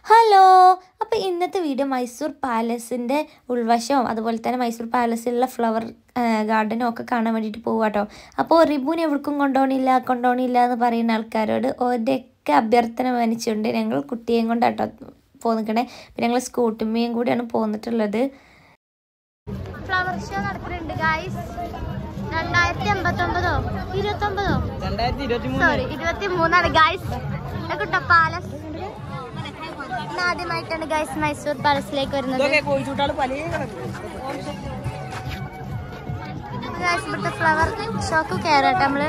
Hello അപ്പോൾ ഇന്നത്തെ video Mysore പാലസിൻ്റെ ഉൾവശവും അതുപോലെ തന്നെ മൈസൂർ പാലസിലുള്ള ഫ്ലവർ ഗാർഡനും ഒക്കെ കാണാൻ വേണ്ടിയിട്ട് പോവാട്ടോ അപ്പോൾ റിബുവിനെ എവിടേക്കും കൊണ്ടുപോകണില്ല കൊണ്ടുപോകണില്ല എന്ന് പറയുന്ന ആൾക്കാരോട് ഒരൊക്കെ അഭ്യർത്ഥന മാനിച്ചുകൊണ്ട് ഞങ്ങൾ കുട്ടിയെയും കൊണ്ടാട്ടോ പോന്നിക്കണേ പിന്നെ ഞങ്ങൾ സ്കൂട്ടുമ്മയും കൂടിയാണ് പോന്നിട്ടുള്ളത് ഫ്ലവർ ഷോ നടക്കുന്നുണ്ട് ഗായ്സ് രണ്ടായിരത്തി എൺപത്തൊമ്പതോ ഇരുപത്തൊമ്പതോ രണ്ടായിരത്തി ഇരുപത്തി സോറി ഇരുപത്തി മൂന്നാണ് ഗായ്സ് കുട്ട പാലസ് ഇന്ന് ആദ്യമായിട്ടാണ് ഗായ്സ് മൈസൂർ പാലസിലേക്ക് വരുന്നത് ഇതൊക്കെ കോഴിച്ചൂട്ടാള് പല ഗായ്സ് ഇവിടുത്തെ ഫ്ലവർ ഷോക്ക് കയറട്ടെ നമ്മള്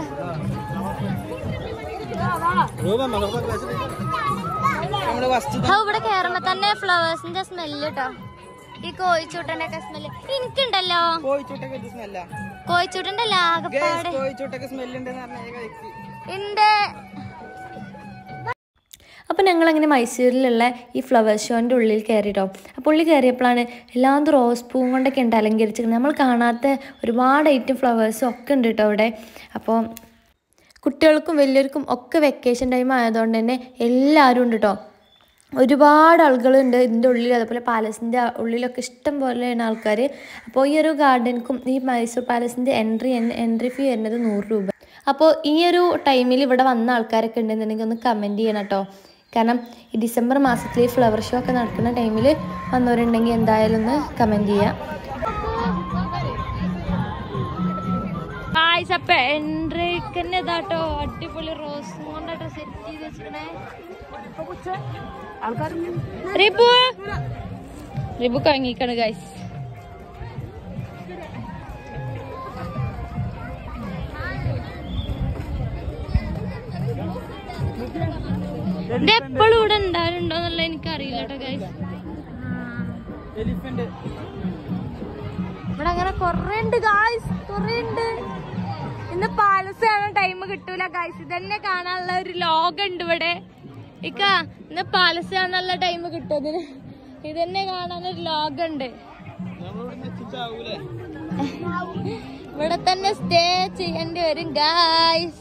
നമ്മുടെ വസ്തു ഹോ, ഇവിടെ കയറുമ്പോ തന്നെ ഫ്ലവേഴ്സിന്റെ സ്മെല്ല് കേട്ടോ ഈ കോഴിച്ചൂട്ടന്റെ ഒക്കെ സ്മെല്ല് എനിക്കുണ്ടല്ലോ കോഴിച്ചൂട്ടൊക്കെ സ്മെല്ല കോഴിച്ചൂട്ടന്റെ ആകപ്പാട് കോഴിച്ചൂട്ടൊക്കെ സ്മെല്ലുണ്ടെന്ന് പറഞ്ഞ ഏക വ്യക്തി ഉണ്ട് അപ്പോൾ ഞങ്ങളങ്ങനെ മൈസൂരിലുള്ള ഈ ഫ്ലവർ ഷോൻ്റെ ഉള്ളിൽ കയറിയിട്ടോ അപ്പോൾ ഉള്ളിൽ കയറിയപ്പോഴാണ് എല്ലാതും റോസ് പൂവും കൊണ്ടൊക്കെ ഉണ്ട് അലങ്കരിച്ചിരിക്കുന്നത് നമ്മൾ കാണാത്ത ഒരുപാട് ഐറ്റം ഫ്ലവേഴ്സും ഒക്കെ ഉണ്ട് കേട്ടോ അവിടെ അപ്പോൾ കുട്ടികൾക്കും വലിയവർക്കും ഒക്കെ വെക്കേഷൻ ടൈം ആയതുകൊണ്ട് തന്നെ എല്ലാവരും ഉണ്ട് കേട്ടോ ഒരുപാട് ആളുകളുണ്ട് ഇതിൻ്റെ ഉള്ളിൽ അതുപോലെ പാലസിൻ്റെ ഉള്ളിലൊക്കെ ഇഷ്ടം പോലെയാണ് ആൾക്കാർ അപ്പോൾ ഈ ഒരു ഗാർഡൻക്കും ഈ മൈസൂർ പാലസിൻ്റെ എൻട്രി എൻട്രി ഫീ വരുന്നത് നൂറ് രൂപ അപ്പോൾ ഈ ഒരു ടൈമിൽ ഇവിടെ വന്ന ആൾക്കാരൊക്കെ ഉണ്ടെന്നുണ്ടെങ്കിൽ ഒന്ന് കമൻറ്റ് ചെയ്യണം കേട്ടോ കാരണം ഈ ഡിസംബർ മാസത്തിൽ ഈ ഫ്ലവർ ഷോ ഒക്കെ നടക്കുന്ന ടൈമിൽ വന്നവരുണ്ടെങ്കിൽ എന്തായാലും ഒന്ന് കമൻറ്റ് ചെയ്യാം ഗായ്സ് അപ്പൊ എൻട്രിക്ക് തന്നെ ഇതാട്ടോ അടിപൊളി റോസ് കൊണ്ടാട്ടോ സെറ്റ് ചെയ്ത് വെച്ചിക്കണേ റിബു റിബു കങ്ങിക്കാണ് ഗായ്സ് ഇത് എപ്പോഴും ഇവിടെ ഉണ്ടാവലുണ്ടോ എന്നുള്ള എനിക്ക് അറിയില്ല കേട്ടോ ഗായ്സ് എലിഫന്റ് ഇവിടെ അങ്ങനെ കൊറേ ഉണ്ട് ഗായ്സ് കൊറേ ഉണ്ട് ഇന്ന് പാലസ് കാണാൻ ടൈം കിട്ടൂല ഗായ്സ് ഇതന്നെ കാണാനുള്ള ഒരു ലോകം ഉണ്ട് ഇവിടെ ഇക്ക ഇന്ന് പാലസ് കാണാനുള്ള ടൈം കിട്ടും ഇതിന് ഇതന്നെ കാണാനൊരു ലോകം ഉണ്ട് നമ്മളിവിടെ എത്തിച്ചാവൂലേ ഇവിടെ തന്നെ സ്റ്റേ ചെയ്യേണ്ടി വരും ഗായ്സ്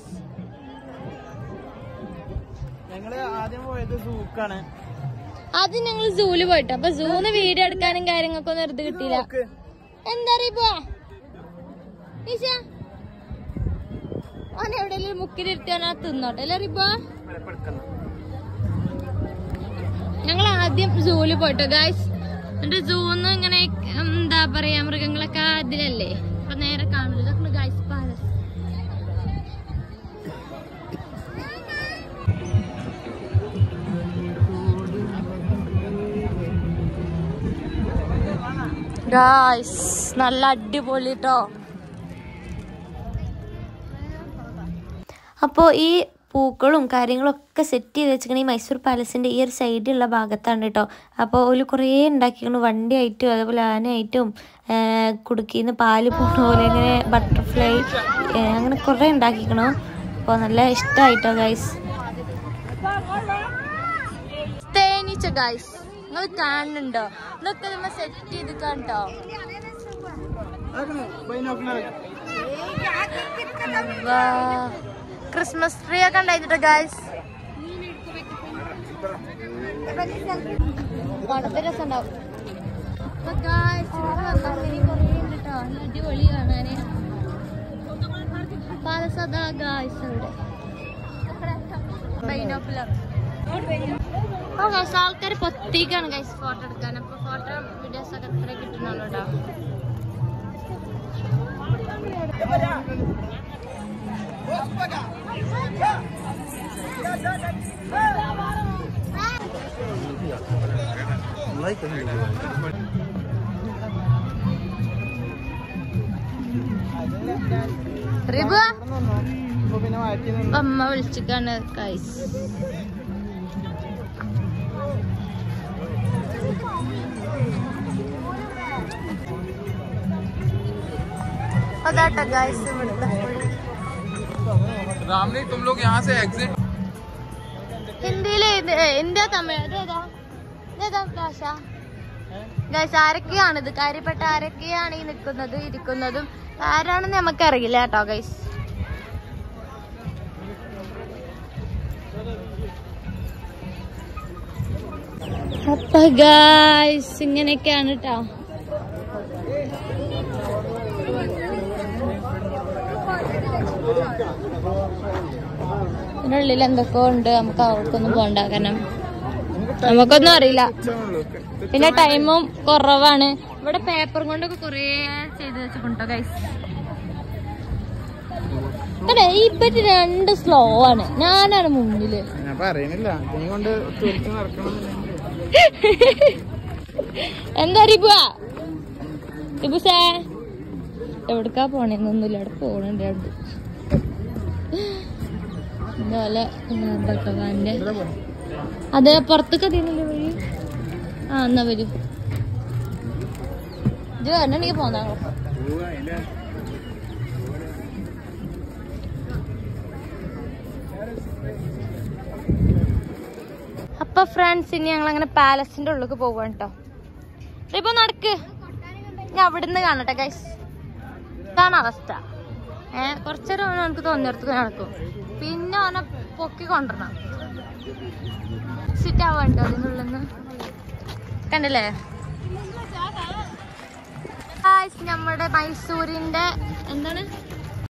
ഞങ്ങള് ആദ്യം പോയത് സൂക്കാണ് ആദ്യം ഞങ്ങൾ സൂല് പോയിട്ട് അപ്പൊ സൂന്ന് വീഡിയോ എടുക്കാനും കാര്യങ്ങൾക്കൊന്നും വെറുതെ കിട്ടിയില്ല എന്താ അറിയിപ്പോ ഓൻ എവിടെയെങ്കിലും മുക്കിലിരുത്തിയാൽ തിന്നോട്ടെ അല്ലേ അറിയിപ്പോ ഞങ്ങൾ ആദ്യം സൂല് പോയിട്ടോ ഗായ്സ് എന്നിട്ട് സൂന്ന് ഇങ്ങനെ എന്താ പറയാ മൃഗങ്ങളൊക്കെ അതിലല്ലേ അപ്പൊ നേരെ കാണില്ല ഇതൊക്കെ ഗായ്സ് പാലസ് ഗായ്സ് നല്ല അടിപൊളി ട്ടോ അപ്പോൾ ഈ പൂക്കളും കാര്യങ്ങളൊക്കെ സെറ്റ് ചെയ്ത് വെച്ചിരിക്കണ ഈ മൈസൂർ പാലസിൻ്റെ ഈ ഒരു സൈഡിലുള്ള ഭാഗത്താണ് കേട്ടോ അപ്പോൾ ഒരു കുറേ ഉണ്ടാക്കിക്കണം വണ്ടിയായിട്ടും അതുപോലെ ആനയായിട്ടും കുടുക്കിയിൽ നിന്ന് പാല് പോണ പോലെ ഇങ്ങനെ ബട്ടർഫ്ലൈ അങ്ങനെ കുറേ ഉണ്ടാക്കിക്കണം അപ്പോൾ നല്ല ഇഷ്ടമായിട്ടോ ഗൈസ് തേനീച്ച ഗായ്സ് നിങ്ങൾ കാണുന്നുണ്ടോ ഇതൊക്കെ നമ്മ സെറ്റ് ചെയ്ത് കണ്ടോ ക്രിസ്മസ് ട്രീ ഒക്കെ ഉണ്ടായിട്ട് ഗായ്സ് വളരെ രസമുണ്ടാവും അപ്പൊ guys, ഇവിടെ വന്നാൽ ഇനി കുറേ ഉണ്ട് ട്ടോ. നല്ല അടിപൊളി കാണാന് പാലസദാ ഗായ്സ് അവിടെ ബൈനോക്കുലർ ഓ ഗൈസ് ആൾക്കാർ പൊത്തിക്കാണ് ഗൈസ് ഫോട്ടോ എടുക്കാൻ അപ്പൊ ഫോട്ടോ വീഡിയോസ് ഒക്കെ എത്ര കിട്ടുന്നുള്ളൂ കേട്ടോ റിബു ഇപ്പൊ പിന്നെ മാറ്റി അമ്മ വിളിച്ചിക്കാണ് ഗൈസ് അതാട്ടോ ഗൈസ് ഇവിടുത്തെ रामनी तुम लोग यहाँ से एग्जिट ഹിന്ദിയില് ഇത് ഇന്ത്യ തമിഴ് ഇതേതാ ഇതേതാ ഭാഷ ഗൈസ് ആരൊക്കെയാണ് ഇത് കാര്യപ്പെട്ട ആരൊക്കെയാണ് ഈ നിൽക്കുന്നത് ഇരിക്കുന്നതും ആരാണെന്ന് നമുക്കറിയില്ല കേട്ടോ ഗൈസ് അപ്പൊ ഗായ്സ് ഇങ്ങനെയൊക്കെയാണ് കേട്ടോ ഇതിനുള്ളിൽ എന്തൊക്കെയോ ഉണ്ട് നമുക്ക് അവർക്കൊന്നും പോണ്ട കാരണം നമുക്കൊന്നും അറിയില്ല പിന്നെ ടൈമും കുറവാണ് ഇവിടെ പേപ്പറും കൊണ്ടൊക്കെ കുറേ ചെയ്ത് വെച്ചിട്ടുണ്ടോ ഗൈസ് അതെ ഇപ്പറ്റ് രണ്ട് സ്ലോ ആണ് ഞാനാണ് മുന്നില് ഞാൻ പറയുന്നില്ല ഇതിനെ കൊണ്ട് തുരിച്ച് നടക്കണം എന്താ റിബുവാ റിബുസേ എവിടക്കാ പോണേന്നൊന്നുമില്ല അവിടെ പോണുണ്ട് അവിടെ ഇതുപോലെ എന്തൊക്കെ വാൻ്റെ അത് പുറത്തേക്ക് അതിനല്ലേ വഴി ആ എന്നാ വരൂ ഇത് വരണമെങ്കിൽ പോന്നാ അപ്പൊ ഫ്രണ്ട്സ് ഇനി ഞങ്ങൾ അങ്ങനെ പാലസിന്റെ ഉള്ളിലേക്ക് പോവാണ് കേട്ടോ ഇപ്പൊ നടക്ക് ഞാൻ അവിടുന്ന് കാണട്ടെ ഗൈസ് ഇതാണ് അവസ്ഥ ഏ കുറച്ചേരം അവൻ എനിക്ക് തോന്നിയിടത്ത് നടക്കും പിന്നെ അവനെ പൊക്കി കൊണ്ടുവരണം സിറ്റ് ആവാണ്ട് അതിനുള്ളിൽ നിന്ന് കണ്ടില്ലേ ഗായ്സ് നമ്മുടെ മൈസൂരിന്റെ എന്താണ്